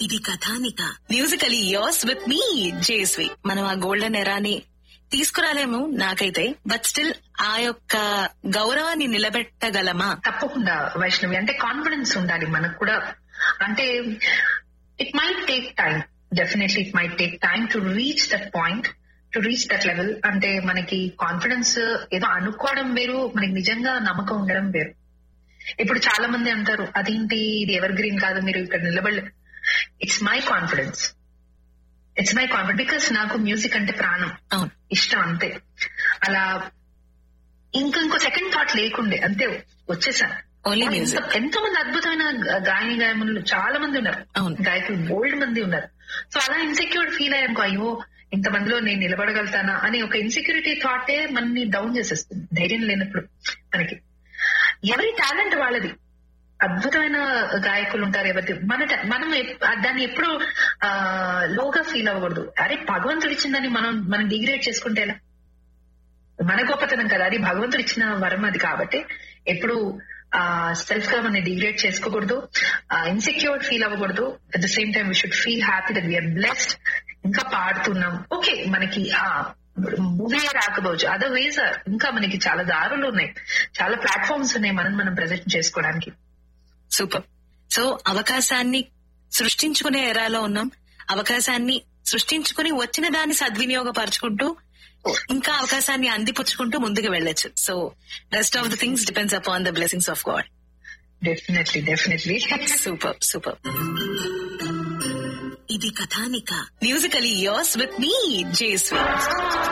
ఇది కథానిక musically yours with me Jesvi మనం ఆ గోల్డెన్ ఎరాని తీసుకురాలేము నాకైతే బట్ స్టిల్ ఆ యొక్క గౌరవాన్ని నిలబెట్టగలమా తప్పకుండా వైష్ణవి అంటే కాన్ఫిడెన్స్ ఉండాలి మనకు కూడా అంటే it might take time definitely it might take time to reach that point to reach that level అంటే మనకి కాన్ఫిడెన్స్ ఏదో అనుకోవడం వేరు మనకి నిజంగా నమ్మకం ఉండడం వేరు ఇప్పుడు చాలా మంది అంటారు అదేంటి ఇది ఎవర్ గ్రీన్ కాదు మీరు ఇక్కడ నిలబడలే it's my confidence it's my confidence because నాకు మ్యూజిక్ అంటే ప్రాణం అవును ఇష్టం అంతే అలా ఇంకా ఇంకో సెకండ్ థాట్ లేకుండే అంతే వచ్చేసాను ఓన్లీ ఎంత- మ్యూజిక్ ఎంతో మంది అద్భుతమైన గా- గాయని గాయములు చాలా మంది ఉన్నారు అవును. గాయకులు బోల్డ్ మంది ఉన్నారు సో అలా ఇన్సెక్యూర్ ఫీల్ అయ్యాను అయ్యో ఇంత మందిలో నేను నిలబడగలుగుతానా అని ఒక ఇన్సెక్యూరిటీ థాటే మనని డౌన్ చేసేస్తుంది ధైర్యం లేనప్పుడు మనకి ఎవరి టాలెంట్ వాళ్ళది అద్భుతమైన గాయకులు ఉంటారు ఎవరి మన ta- మనం ఎప్- దాన్ని ఎప్పుడు ఆ లోగా ఫీల్ అవ్వకూడదు అరే భగవంతుడు ఇచ్చిందని మనం మనం డిగ్రేడ్ చేసుకుంటే ఎలా మన గొప్పతనం కదా అది భగవంతుడు ఇచ్చిన వరం అది కాబట్టి ఎప్పుడు ఆ సెల్ఫ్ గా మనం డిగ్రేడ్ చేసుకోకూడదు ఇన్సెక్యూర్ ఫీల్ అవ్వకూడదు at the same time we should feel happy that we are blessed ఇంకా పాడుతున్నాం ఓకే మనకి ఆ మూవీ రాకపోవచ్చు అదర్ వేస్ ఇంకా మనకి చాలా దారులు ఉన్నాయి చాలా ప్లాట్ఫామ్స్ ఉన్నాయి మనం మనం ప్రజెంట్ చేసుకోవడానికి సూపర్ సో అవకాశాన్ని సృష్టించుకునే ఎరాలో ఉన్నాం అవకాశాన్ని సృష్టించుకుని వచ్చిన దాన్ని సద్వినియోగపరచుకుంటూ ఇంకా అవకాశాన్ని అందిపుచ్చుకుంటూ ముందుకు వెళ్ళొచ్చు so rest of the things depends upon the blessings of God definitely definitely super super ఇది కథానిక మ్యూజికలీ యోర్స్ విత్ మీ జేస్వి